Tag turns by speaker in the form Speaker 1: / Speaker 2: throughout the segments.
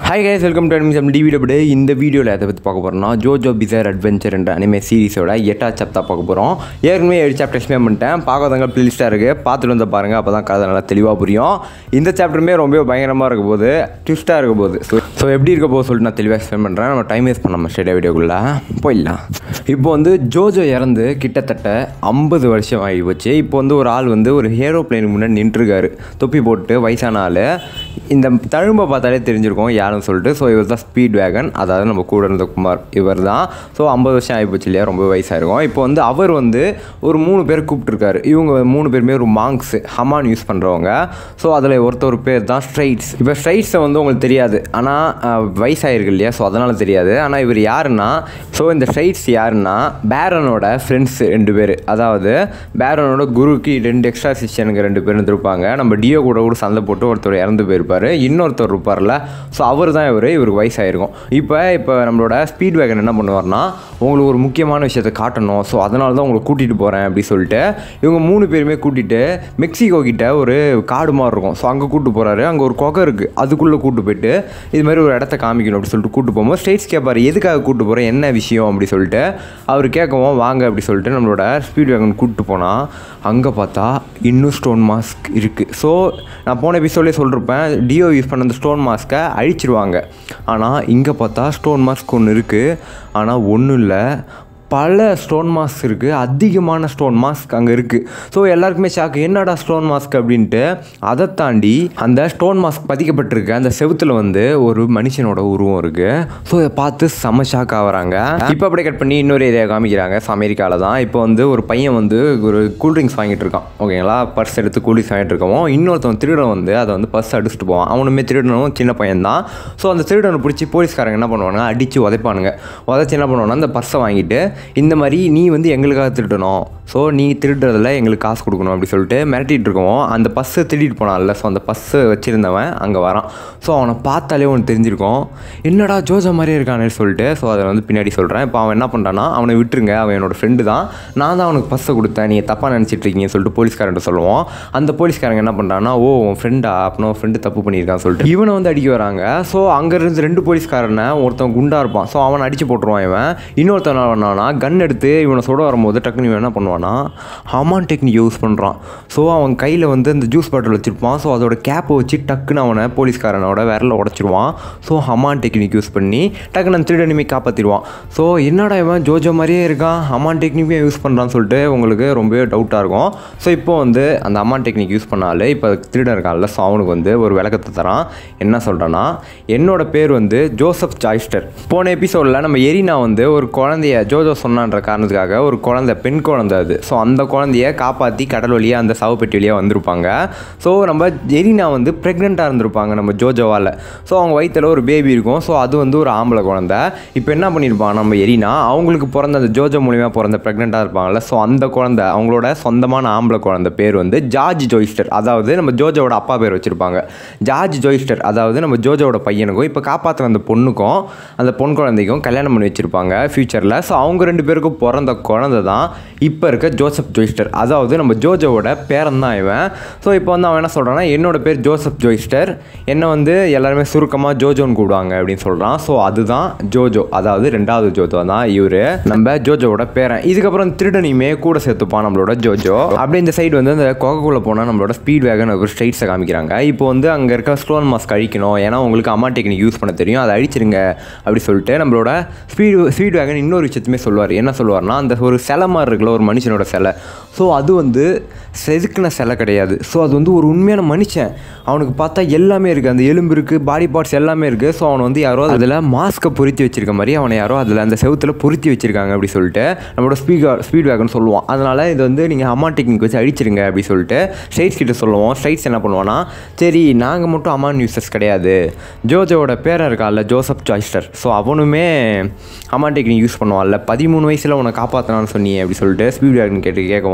Speaker 1: hi guys welcome to அனிமி சம் TV double இந்த வீடியோவில் எதை பற்றி பார்க்க போகிறோம்னா ஜோஜோ பிசர் அட்வென்ச்சர் என்ற அனிமே சீரிஸோட எட்டாவது சாப்டர் பார்க்க போகிறோம் ஏற்கனவே ஏழு சாப்டர் எக்ஸ்பிளைன் பண்ணிட்டேன் பார்க்காதவங்க ப்ளேலிஸ்ட்டாக இருக்குது பார்த்துட்டு வந்து பாருங்கள் அப்போ தான் கதை நல்லா தெளிவாக புரியும் இந்த சாப்டருமே ரொம்ப பயங்கரமாக இருக்க போது ட்விஸ்ட்டாக இருக்க போகுது ஸோ ஸோ எப்படி இருக்க போது சொல்லிட்டு நான் தெளிவாக எக்ஸ்பிளைன் பண்ணுறேன் நம்ம டைம் வேஸ்ட் பண்ணாமல் ஸ்டேடியா வீடியோக்குள்ளே போயிடலாம் இப்போ வந்து ஜோஜோ இறந்து கிட்டத்தட்ட ஐம்பது வருஷம் ஆகி போச்சு இப்போ வந்து ஒரு ஆள் வந்து ஒரு ஏரோப்ளேனுக்கு முன்னாடி நின்றுருக்காரு தொப்பி போட்டு வயசான ஆள் இந்த தழும்பை பார்த்தாலே தெரிஞ்சிருக்கும் யாருன்னு சொல்லிட்டு ஸோ இவர் தான் ஸ்பீட் வேகன் அதாவது நம்ம கூட இருந்த குமார் இவர் தான் ஸோ ஐம்பது வருஷம் ஆகிப்போச்சு இல்லையா ரொம்ப வயசாயிருக்கும் இப்போ வந்து அவர் வந்து ஒரு மூணு பேர் கூப்பிட்டுருக்காரு இவங்க மூணு பேருமே ஒரு மாங்க்ஸ் ஹமான் யூஸ் பண்ணுறவங்க ஸோ அதில் ஒருத்தர் பேர் தான் ஸ்ட்ரைட்ஸ் இப்போ ஸ்ட்ரைட்ஸை வந்து உங்களுக்கு தெரியாது ஆனால் வயசாயிருக்கு இல்லையா ஸோ அதனால் தெரியாது ஆனால் இவர் யாருன்னா ஸோ இந்த ஸ்ட்ரைட்ஸ் யாருன்னா பேரனோட ஃப்ரெண்ட்ஸ் ரெண்டு பேர் அதாவது பேரனோட குருவுக்கு ரெண்டு எக்ஸ்ட்ரா சிஷனுக்கு ரெண்டு பேர் இருந்திருப்பாங்க நம்ம டியோ கூட கூட சண்டை போட்டு ஒருத்தர் இறந்து போயிருப்பார் இன்னொருத்தர் இருப்பார்ல ஸோ அவர் தான் இவர் இவருக்கு வயசாயிருக்கும் இப்போ இப்போ நம்மளோட ஸ்பீட் வேகன் என்ன பண்ணுவார்னா உங்களுக்கு ஒரு முக்கியமான விஷயத்தை காட்டணும் ஸோ அதனால தான் உங்களை கூட்டிகிட்டு போகிறேன் அப்படி சொல்லிட்டு இவங்க மூணு பேருமே கூட்டிகிட்டு மெக்சிகோ கிட்ட ஒரு காடு மாதிரி இருக்கும் ஸோ அங்கே கூட்டு போகிறாரு அங்கே ஒரு கொகை இருக்குது அதுக்குள்ளே கூட்டு போயிட்டு இது மாதிரி ஒரு இடத்த காமிக்கணும் அப்படி சொல்லிட்டு கூட்டு போகும்போது ஸ்டேட்ஸ் கேட்பார் எதுக்காக கூட்டு போகிறேன் என்ன விஷயம் அப்படி சொல்லிட்டு அவர் கேட்கவும் வாங்க அப்படி சொல்லிட்டு நம்மளோட ஸ்பீட் வேகன் கூப்பிட்டு போனால் அங்கே பார்த்தா இன்னும் ஸ்டோன் மாஸ்க் இருக்குது ஸோ நான் போன எபிசோட்லேயே சொல்லிருப்பேன் டியோ யூஸ் பண்ண அந்த ஸ்டோன் மாஸ்க்கை அழிச்சிருவாங்க ஆனால் இங்கே பார்த்தா ஸ்டோன் மாஸ்க் ஒன்று இருக்குது ஆனால் ஒன்றும் இல்லை பல ஸ்டோன் மாஸ்க் இருக்குது அதிகமான ஸ்டோன் மாஸ்க் அங்கே இருக்குது ஸோ எல்லாருக்குமே ஷாக் என்னடா ஸ்டோன் மாஸ்க் அப்படின்ட்டு அதை தாண்டி அந்த ஸ்டோன் மாஸ்க் பதிக்கப்பட்டிருக்க அந்த செவுத்தில் வந்து ஒரு மனுஷனோட உருவம் இருக்குது ஸோ இதை பார்த்து செம ஷாக் ஆகுறாங்க இப்போ அப்படியே கட் பண்ணி இன்னொரு ஏரியா காமிக்கிறாங்க ஸோ அமெரிக்காவில் தான் இப்போ வந்து ஒரு பையன் வந்து ஒரு கூல்ட்ரிங்க்ஸ் வாங்கிட்டு இருக்கான் ஓகேங்களா பர்ஸ் எடுத்து கூல்ட்ரிங்க்ஸ் வாங்கிட்டு இருக்கவும் இன்னொருத்தவன் திருடன் வந்து அதை வந்து பர்ஸ் அடிச்சுட்டு போவான் அவனுமே திருடனும் சின்ன பையன் தான் ஸோ அந்த திருடனை பிடிச்சி போலீஸ்காரங்க என்ன பண்ணுவாங்க அடித்து உதைப்பானுங்க உதச்சி என்ன பண்ணுவாங்கன்னா அந்த பர்ஸை வாங்கிட்டு இந்த மாதிரி நீ வந்து எங்களுக்காக திருடணும் ஸோ நீ திருடுறதில் எங்களுக்கு காசு கொடுக்கணும் அப்படி சொல்லிட்டு மிரட்டிகிட்டு இருக்கோம் அந்த பஸ்ஸை திருடிட்டு போனான்ல ஸோ அந்த பஸ்ஸை வச்சுருந்தவன் அங்கே வரான் ஸோ அவனை பார்த்தாலே ஒன்று தெரிஞ்சிருக்கும் என்னடா ஜோஜா மாதிரியே இருக்கானே சொல்லிட்டு ஸோ அதை வந்து பின்னாடி சொல்கிறேன் இப்போ அவன் என்ன பண்ணுறான்னா அவனை விட்டுருங்க அவன் என்னோட ஃப்ரெண்டு தான் நான் தான் அவனுக்கு பஸ்ஸை கொடுத்தேன் நீங்கள் தப்பாக நினச்சிட்டு இருக்கீங்கன்னு சொல்லிட்டு போலீஸ்காரன்ட்ட சொல்லுவோம் அந்த போலீஸ்காரங்க என்ன பண்ணுறான்னா ஓ உன் ஃப்ரெண்டா அப்படின்னா ஃப்ரெண்டு தப்பு பண்ணியிருக்கான்னு சொல்லிட்டு இவனை வந்து அடிக்க வராங்க ஸோ அங்கேருந்து ரெண்டு போலீஸ்காரனை ஒருத்தன் குண்டா இருப்பான் ஸோ அவனை அடிச்சு போட்டுருவான் இவன் இன்னொருத்தன் என்ன பண்ணான்னா கன் எடுத்து இவனை சுட வரும்போது டக்குனு இவன் என்ன பண்ணுவான்னா ஹமான் டெக்னிக் யூஸ் பண்ணுறான் ஸோ அவன் கையில் வந்து அந்த ஜூஸ் பாட்டில் வச்சுருப்பான் ஸோ அதோட கேப்பை வச்சு டக்குன்னு அவனை போலீஸ்காரனோட விரல உடச்சிருவான் ஸோ ஹமான் டெக்னிக் யூஸ் பண்ணி டக்குன்னு அந்த திருடனுமே காப்பாற்றிடுவான் ஸோ என்னடா இவன் ஜோஜோ மாதிரியே இருக்கான் ஹமான் டெக்னிக்கும் யூஸ் பண்ணுறான்னு சொல்லிட்டு உங்களுக்கு ரொம்பவே டவுட்டாக இருக்கும் ஸோ இப்போ வந்து அந்த அம்மான் டெக்னிக் யூஸ் பண்ணாலே இப்போ திருடன் இருக்கான்ல ஸோ அவனுக்கு வந்து ஒரு விளக்கத்தை தரான் என்ன சொல்கிறேன்னா என்னோட பேர் வந்து ஜோசப் சாய்ஸ்டர் போன எபிசோடில் நம்ம எரினா வந்து ஒரு குழந்தைய ஜோஜோ சொன்னான்ற காரணத்துக்காக ஒரு குழந்தை பெண் குழந்தை அது ஸோ அந்த குழந்தைய காப்பாற்றி கடல் வழியாக அந்த சவப்பெட்டி வழியாக வந்திருப்பாங்க ஸோ நம்ம எரினா வந்து ப்ரெக்னெண்ட்டாக இருந்திருப்பாங்க நம்ம ஜோஜோவால் ஸோ அவங்க வயிற்றில் ஒரு பேபி இருக்கும் ஸோ அது வந்து ஒரு ஆம்பளை குழந்தை இப்போ என்ன பண்ணியிருப்பாங்க நம்ம எரினா அவங்களுக்கு பிறந்த அந்த ஜோஜோ மூலிமா பிறந்த ப்ரெக்னெண்ட்டாக இருப்பாங்கல்ல ஸோ அந்த குழந்தை அவங்களோட சொந்தமான ஆம்பளை குழந்தை பேர் வந்து ஜார்ஜ் ஜோய்ஸ்டர் அதாவது நம்ம ஜோஜோவோட அப்பா பேர் வச்சுருப்பாங்க ஜார்ஜ் ஜோய்ஸ்டர் அதாவது நம்ம ஜோஜோவோட பையனுக்கும் இப்போ காப்பாற்றுற அந்த பொண்ணுக்கும் அந்த பொன் குழந்தைக்கும் கல்யாணம் பண்ணி வச்சுருப்பாங்க ஃப்யூச்சரில் ஸோ அவங்க ரெண்டு பேருக்கும் பிறந்த குழந்தை தான் இப்போ இருக்க ஜோசப் ஜோய்ஸ்டர் அதாவது நம்ம ஜோஜோவோட பேரன் தான் இவன் ஸோ இப்போ வந்து அவன் என்ன சொல்கிறான்னா என்னோட பேர் ஜோசப் ஜோய்ஸ்டர் என்னை வந்து எல்லாருமே சுருக்கமாக ஜோஜோன்னு கூப்பிடுவாங்க அப்படின்னு சொல்கிறான் ஸோ அதுதான் ஜோஜோ அதாவது ரெண்டாவது ஜோஜோ தான் இவர் நம்ம ஜோஜோவோட பேரன் இதுக்கப்புறம் திருடனையுமே கூட சேர்த்துப்பான் நம்மளோட ஜோஜோ அப்படியே இந்த சைடு வந்து அந்த கொகக்குள்ளே போனால் நம்மளோட ஸ்பீட் வேகன் ஒரு ஸ்ட்ரைட்ஸை காமிக்கிறாங்க இப்போ வந்து அங்கே இருக்க ஸ்டோன் மாஸ்க் அழிக்கணும் ஏன்னா உங்களுக்கு அம்மா டெக்னிக் யூஸ் பண்ண தெரியும் அதை அழிச்சிருங்க அப்படி சொல்லிட்டு நம்மளோட ஸ்பீட் ஸ்பீட் வேகன் இன்னொரு விஷயத்துமே சொல்லுவார் என்ன சொல்லுவார்னா அந்த ஒரு சிலை மாதிரி இருக்குல்ல ஒரு மனுஷனோட சிலை ஸோ அது வந்து செதுக்கின சிலை கிடையாது ஸோ அது வந்து ஒரு உண்மையான மனுஷன் அவனுக்கு பார்த்தா எல்லாமே இருக்குது அந்த எலும்பு இருக்குது பாடி பார்ட்ஸ் எல்லாமே இருக்குது ஸோ அவனை வந்து யாரோ அதில் மாஸ்க்கை பொருத்தி வச்சிருக்க மாதிரி அவனை யாரோ அதில் அந்த செவுத்தில் பொருத்தி வச்சிருக்காங்க அப்படி சொல்லிட்டு நம்மளோட ஸ்பீட் ஸ்பீட் வேகன் சொல்லுவான் அதனால் இது வந்து நீங்கள் அம்மா டெக்னிக் வச்சு அழிச்சிருங்க அப்படி சொல்லிட்டு ஸ்ட்ரைட்ஸ் கிட்ட சொல்லுவோம் ஸ்ட்ரைட்ஸ் என்ன பண்ணுவான்னா சரி நாங்கள் மட்டும் அம்மான் யூசர்ஸ் கிடையாது ஜோஜோவோட பேரன் இருக்கான்ல ஜோசப் சாய்ஸ்டர் ஸோ அவனுமே அம்மா டெக்னிக் யூஸ் பண்ணுவான்ல பதிமூணு வயசில் உன்னை காப்பாற்றினான்னு சொன்னி அப்படி சொல்லிட்டு ஸ்பீட் வேகன் கேட்டு கேட்கவும்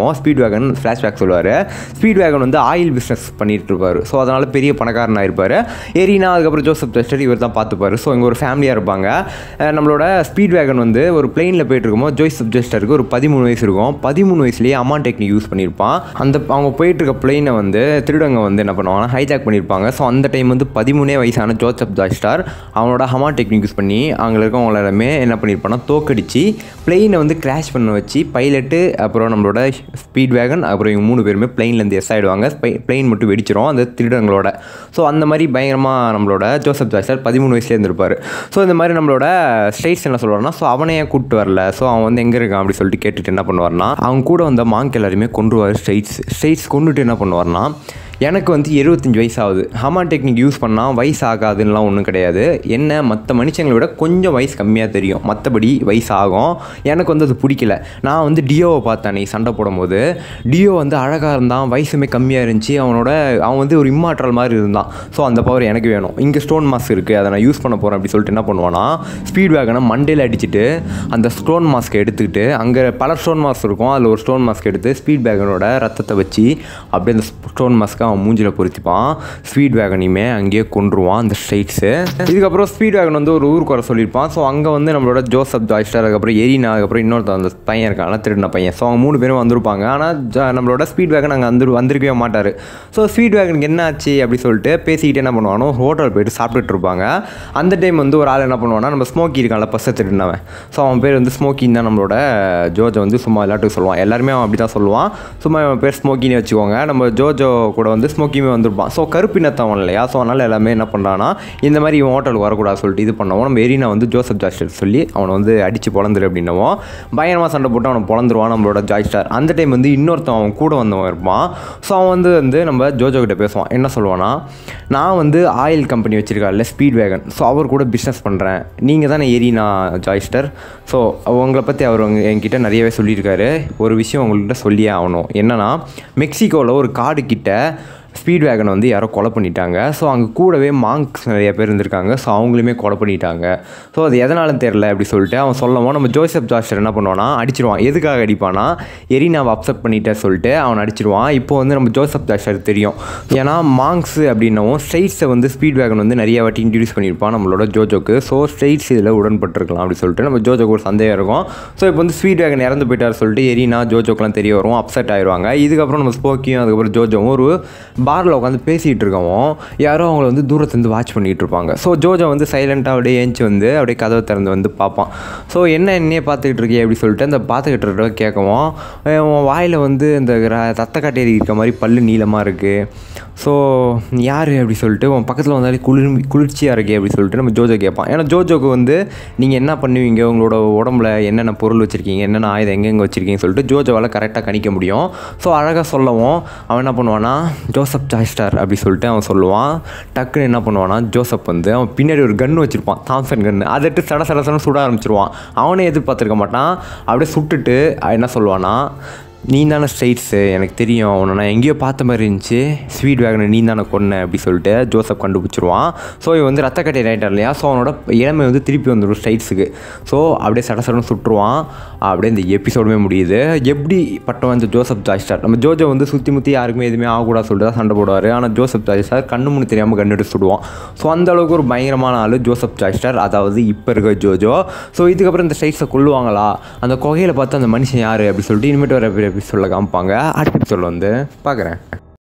Speaker 1: காட்டுவோம் ஸ்பீட் வேகன் ஃப்ளாஷ்பேக் சொல்லுவார் ஸ்பீட் வேகன் வந்து ஆயில் பிஸ்னஸ் பண்ணிட்டு இருப்பார் ஸோ அதனால் பெரிய பணக்காரனாக இருப்பார் எரினா அதுக்கப்புறம் ஜோசப் ஜஸ்டர் இவர் தான் பார்த்துப்பார் ஸோ இங்கே ஒரு ஃபேமிலியாக இருப்பாங்க அஹ் நம்மளோட ஸ்பீட் வேகன் வந்து ஒரு பிளெயினில் போயிட்டு இருக்கும்போது ஜோசப் ஜஸ்டருக்கு ஒரு பதிமூணு வயசு இருக்கும் பதிமூணு வயசுலேயே அம்மா டெக்னிக் யூஸ் பண்ணியிருப்பான் அந்த அவங்க போயிட்டு இருக்க பிளெயினை வந்து திருடங்க வந்து என்ன பண்ணுவாங்கன்னா ஹைஜாக் பண்ணியிருப்பாங்க ஸோ அந்த டைம் வந்து பதிமூணே வயசான ஜோசப் ஜாஸ்டார் அவனோட ஹமா டெக்னிக் யூஸ் பண்ணி அங்கே இருக்கவங்க எல்லாமே என்ன பண்ணியிருப்பான்னா தோக்கடிச்சு பிளெயினை வந்து கிராஷ் பண்ண வச்சு பைலட்டு அப்புறம் நம்மளோட ஸ்பீட் வேகன் அப்புறம் இவங்க மூணு பேருமே பிளெயின்லேருந்து எஸ் ஆகிடுவாங்க பிளெயின் மட்டும் வெடிச்சிரும் அந்த திருடங்களோட ஸோ அந்த மாதிரி பயங்கரமாக நம்மளோட ஜோசப் ஜாஸ்டார் பதிமூணு வயசுல இருந்திருப்பார் ஸோ இந்த மாதிரி நம்மளோட ஸ்டேட்ஸ் என்ன சொல்லுவார்னா ஸோ அவனே ஏன் கூப்பிட்டு வரல ஸோ அவன் வந்து எங்கே இருக்கான் அப்படி சொல்லிட்டு கேட்டுட்டு என்ன பண்ணுவார்னா அவங்க கூட வந்த மாங்க் எல்லாருமே கொண்டுருவார் ஸ்ட்ரைட்ஸ் ஸ்ட்ரைட்ஸ் கொண்டுட்டு என்ன பண்ணுவார்னா எனக்கு வந்து எழுபத்தஞ்சு வயசு ஆகுது ஹமா டெக்னிக் யூஸ் பண்ணால் வயசு ஆகாதுன்னெலாம் ஒன்றும் கிடையாது என்ன மற்ற மனுஷங்களை விட கொஞ்சம் வயசு கம்மியாக தெரியும் மற்றபடி வயசு ஆகும் எனக்கு வந்து அது பிடிக்கல நான் வந்து டியோவை பார்த்தேன் நீ சண்டை போடும்போது டியோ வந்து அழகாக இருந்தான் வயசுமே கம்மியாக இருந்துச்சு அவனோட அவன் வந்து ஒரு இம்மாற்றல் மாதிரி இருந்தான் ஸோ அந்த பவர் எனக்கு வேணும் இங்கே ஸ்டோன் மாஸ்க் இருக்குது அதை நான் யூஸ் பண்ண போகிறேன் அப்படி சொல்லிட்டு என்ன பண்ணுவானா ஸ்பீட் வேகனை மண்டையில் அடிச்சுட்டு அந்த ஸ்டோன் மாஸ்க்கை எடுத்துக்கிட்டு அங்கே பல ஸ்டோன் மாஸ்க் இருக்கும் அதில் ஒரு ஸ்டோன் மாஸ்க் எடுத்து ஸ்பீட் வேகனோட ரத்தத்தை வச்சு அப்படியே அந்த ஸ்டோன் மாஸ்க்கை அவன் மூஞ்சில் பொருத்திப்பான் ஸ்பீட் வேகனையுமே அங்கேயே கொன்றுவான் அந்த ஸ்ட்ரைட்ஸு இதுக்கப்புறம் ஸ்பீட் வேகன் வந்து ஒரு ஊருக்கு வர சொல்லியிருப்பான் ஸோ அங்கே வந்து நம்மளோட ஜோசப் ஜாய்ஸ்டர் அதுக்கப்புறம் எரினா அதுக்கப்புறம் இன்னொருத்த அந்த பையன் இருக்கான் திருடின பையன் ஸோ அவங்க மூணு பேரும் வந்திருப்பாங்க ஆனால் ஜ- நம்மளோட ஸ்பீட் வேகன் அங்கே வந்து வந்திருக்கவே மாட்டார் ஸோ ஸ்பீட் வேகனுக்கு என்ன ஆச்சு அப்படி சொல்லிட்டு பேசிக்கிட்டு என்ன பண்ணுவானோ ஹோட்டல் போயிட்டு சாப்பிட்டுட்டு இருப்பாங்க அந்த டைம் வந்து ஒரு ஆள் என்ன பண்ணுவானா நம்ம ஸ்மோக்கி இருக்கான்ல பஸ்ஸை திருடினவன் ஸோ அவன் பேர் வந்து ஸ்மோக்கின்னு தான் நம்மளோட ஜோஜோ வந்து சும்மா எல்லாத்துக்கும் சொல்லுவான் எல்லாருமே அவன் அப்படி தான் சொல்லுவான் சும்மா அவன் பேர் ஸ்மோக்கின்னு வச்சுக்கோங்க நம்ம ஜோஜோ கூட வந்து ஸ்மோக்கியுமே வந்திருப்பான் ஸோ கருப்பினத்தவன் இல்லையா ஸோ அதனால் எல்லாமே என்ன பண்ணுறான்னா இந்த மாதிரி இவன் ஹோட்டலுக்கு வரக்கூடாது சொல்லிட்டு இது பண்ணவும் நம்ம எரினா வந்து ஜோசப் ஜாஸ்டர் சொல்லி அவனை வந்து அடித்து பொழந்துரு அப்படின்னவும் பயங்கரமாக சண்டை போட்டு அவனை பொழந்துருவான் நம்மளோட ஜாய் ஸ்டார் அந்த டைம் வந்து இன்னொருத்தன் அவன் கூட வந்தவன் இருப்பான் ஸோ அவன் வந்து வந்து நம்ம ஜோஜோ கிட்ட பேசுவான் என்ன சொல்லுவான்னா நான் வந்து ஆயில் கம்பெனி வச்சிருக்காருல்ல ஸ்பீட் வேகன் ஸோ அவர் கூட பிஸ்னஸ் பண்ணுறேன் நீங்கள் தானே எரினா ஜாய்ஸ்டர் ஸோ உங்களை பற்றி அவர் உங்க- என்கிட்ட நிறையவே சொல்லியிருக்காரு ஒரு விஷயம் உங்கள்கிட்ட சொல்லியே ஆகணும் என்னன்னா மெக்சிகோவில் ஒரு காடு கிட்ட ஸ்பீட் வேகனை வந்து யாரோ கொலை பண்ணிட்டாங்க ஸோ அங்கே கூடவே மாங்க்ஸ் நிறைய பேர் இருந்திருக்காங்க ஸோ அவங்களுமே கொலை பண்ணிட்டாங்க ஸோ அது எதனால தெரில அப்படி சொல்லிட்டு அவன் சொல்லவும் நம்ம ஜோசப் ஜாஸ்டர் என்ன பண்ணுவானா அடிச்சிருவான் எதுக்காக அடிப்பானா எரினாவை அப்செட் பண்ணிட்டே சொல்லிட்டு அவன் அடிச்சிருவான் இப்போ வந்து நம்ம ஜோசப் ஜாஸ்டர் தெரியும் ஏன்னா மாங்க்ஸ் அப்படின்னவும் ஸ்ட்ரைட்ஸை வந்து ஸ்பீட் வேகன் வந்து நிறைய வாட்டி இன்ட்ரடியூஸ் பண்ணியிருப்பான் நம்மளோட ஜோஜோக்கு ஸோ ஸ்ட்ரைட்ஸ் இதில் உடன்பட்டிருக்கலாம் அப்படி சொல்லிட்டு நம்ம ஜோஜோக்கு ஒரு சந்தேகம் இருக்கும் ஸோ இப்போ வந்து ஸ்பீட் வேகன் இறந்து போயிட்டார் சொல்லிட்டு எரினா ஜோஜோக்கெலாம் தெரிய வரும் அப்செட் ஆயிடுவாங்க இதுக்கப்புறம் நம்ம ஸ்போக்கியும் அதுக்கப்புறம் ஜோஜோவும் ஒரு பாரில் உட்காந்து பேசிகிட்டு இருக்கவும் யாரோ அவங்கள வந்து தூரத்துலேருந்து வாட்ச் பண்ணிகிட்டு இருப்பாங்க ஸோ ஜோஜோ வந்து சைலண்ட்டாக அப்படியே ஏஞ்சி வந்து அப்படியே கதவை திறந்து வந்து பார்ப்பான் ஸோ என்ன என்னையே பார்த்துக்கிட்டு இருக்கே அப்படி சொல்லிட்டு அந்த பார்த்துக்கிட்டு இருக்க கேட்கவும் அஹ் உன் வாயில் வந்து இந்த ர- ரத்த கட்டேரி இருக்க மாதிரி பல்லு நீளமாக இருக்குது ஸோ யார் அப்படி சொல்லிட்டு உன் பக்கத்தில் வந்தாலே குளிர் குளிர்ச்சியாக இருக்கே அப்படி சொல்லிட்டு நம்ம ஜோஜோ கேட்பான் ஏன்னா ஜோஜோக்கு வந்து நீங்கள் என்ன பண்ணுவீங்க உங்களோட உடம்புல என்னென்ன பொருள் வச்சுருக்கீங்க என்னென்ன ஆயுதம் எங்கெங்கே வச்சுருக்கீங்கன்னு சொல்லிட்டு ஜோஜோவால் கரெக்டாக கணிக்க முடியும் ஸோ அழகாக சொல்லவும் அவன் என்ன பண்ணுவானா ஜோசப் ஜாய்ஸ்டார் அப்படி சொல்லிட்டு அவன் சொல்லுவான் டக்குன்னு என்ன பண்ணுவானா ஜோசப் வந்து அவன் பின்னாடி ஒரு கன்று வச்சுருப்பான் தாம்சன் கன்று அதை எடுத்து சட சட சடன்னு சுட ஆரம்பிச்சிருவான் அவனே எதிர்பார்த்துருக்க மாட்டான் அப்படியே சுட்டுட்டு அவன் என்ன சொல்லுவானா நீ தானே ஸ்ட்ரைட்ஸு எனக்கு தெரியும் உன்னை நான் எங்கேயோ பார்த்த மாதிரி இருந்துச்சு ஸ்வீட் வேகனை நீ தானே கொன்ன அப்படி சொல்லிட்டு ஜோசப் கண்டுபிடிச்சிருவான் ஸோ இவன் வந்து ரத்த கட்டை ரைட்டர் இல்லையா ஸோ அவனோட இளமை வந்து திருப்பி வந்துடும் ஸ்ட்ரைட்ஸுக்கு ஸோ அப்படியே சட சடன்னு சுட்டுருவான் அப்படியே இந்த எபிசோடுமே முடியுது எப்படி பட்டவன் இந்த ஜோசப் ஜாய்ஸ்டார் நம்ம ஜோஜோ வந்து சுற்றி முற்றி யாருக்குமே எதுவுமே ஆகக்கூடாது சொல்லிட்டு தான் சண்டை போடுவார் ஆனால் ஜோசப் ஜாய்ஸ்டார் கண்ணு முன்னு தெரியாமல் கண்ணு எடுத்து சுடுவான் ஸோ அந்த அளவுக்கு ஒரு பயங்கரமான ஆள் ஜோசப் ஜாய்ஸ்டார் அதாவது இப்போ இருக்க ஜோஜோ ஸோ இதுக்கப்புறம் இந்த ஸ்ட்ரைட்ஸை கொல்லுவாங்களா அந்த குகையில் பார்த்து அந்த மனுஷன் யார் அப்படி சொல்லிட்டு இனிமேட்டு வர எபிசோடில் காமிப்பாங்க அடுத்த எபிசோடில் வந்து பார்க்குறேன்